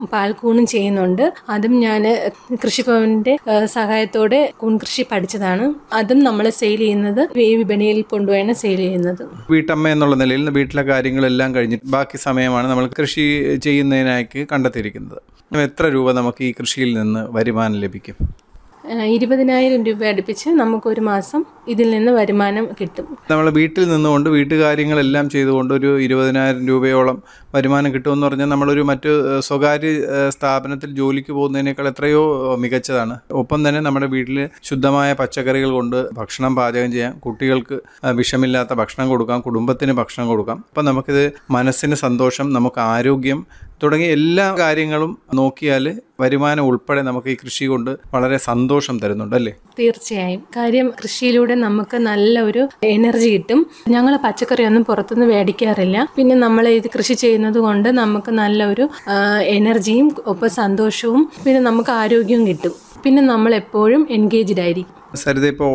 പാൽക്കൂണും ചെയ്യുന്നുണ്ട് അതും ഞാൻ കൃഷിഭവന്റെ ഏഹ്, സഹായത്തോടെ കൂൺ കൃഷി പഠിച്ചതാണ് അതും നമ്മൾ സെയിൽ ചെയ്യുന്നത് ഈ വിപണിയിൽ കൊണ്ടുപോയാണ് സെയിൽ ചെയ്യുന്നത് വീട്ടമ്മ എന്നുള്ള നിലയിൽ വീട്ടിലെ കാര്യങ്ങളെല്ലാം കഴിഞ്ഞിട്ട് ബാക്കി സമയമാണ് നമ്മൾ കൃഷി ചെയ്യുന്നതിനായി കണ്ടെത്തിയിരിക്കുന്നത് എത്ര രൂപ നമുക്ക് ഈ കൃഷിയിൽ നിന്ന് വരുമാനം ലഭിക്കും ഏഹ്, ഇരുപതിനായിരം രൂപ അടുപ്പിച്ച് നമുക്കൊരു മാസം ഇതിൽ നിന്ന് വരുമാനം കിട്ടും നമ്മൾ വീട്ടിൽ നിന്നുകൊണ്ട് വീട്ടുകാര്യങ്ങളെല്ലാം ചെയ്തുകൊണ്ട് ഒരു ഇരുപതിനായിരം രൂപയോളം വരുമാനം കിട്ടുമെന്ന് പറഞ്ഞാൽ നമ്മളൊരു മറ്റ് ഏഹ്, സ്വകാര്യ ഏഹ്, സ്ഥാപനത്തിൽ ജോലിക്ക് പോകുന്നതിനേക്കാൾ എത്രയോ ഏഹ്, മികച്ചതാണ് ഒപ്പം തന്നെ നമ്മുടെ വീട്ടിൽ ശുദ്ധമായ പച്ചക്കറികൾ കൊണ്ട് ഭക്ഷണം പാചകം ചെയ്യാം കുട്ടികൾക്ക് ഏഹ്, വിഷമില്ലാത്ത ഭക്ഷണം കൊടുക്കാം കുടുംബത്തിന് ഭക്ഷണം കൊടുക്കാം അപ്പം നമുക്കിത് മനസ്സിന് സന്തോഷം നമുക്ക് ആരോഗ്യം തുടങ്ങിയ എല്ലാ കാര്യങ്ങളും നോക്കിയാൽ വരുമാനം ഉൾപ്പെടെ നമുക്ക് ഈ കൃഷി കൊണ്ട് വളരെ സന്തോഷം തരുന്നുണ്ട് അല്ലേ തീർച്ചയായും കാര്യം കൃഷിയിലൂടെ നമുക്ക് നല്ല ഒരു എനർജി കിട്ടും ഞങ്ങൾ പച്ചക്കറിയൊന്നും പുറത്തുനിന്ന് മേടിക്കാറില്ല പിന്നെ നമ്മൾ ഇത് കൃഷി ചെയ്യുന്നത് കൊണ്ട് നമുക്ക് നല്ലൊരു ആ, എനർജിയും ഒപ്പം സന്തോഷവും പിന്നെ നമുക്ക് ആരോഗ്യവും കിട്ടും പിന്നെ നമ്മൾ എപ്പോഴും എൻഗേജ്ഡ് ആയിരിക്കും സരിത ഇപ്പോൾ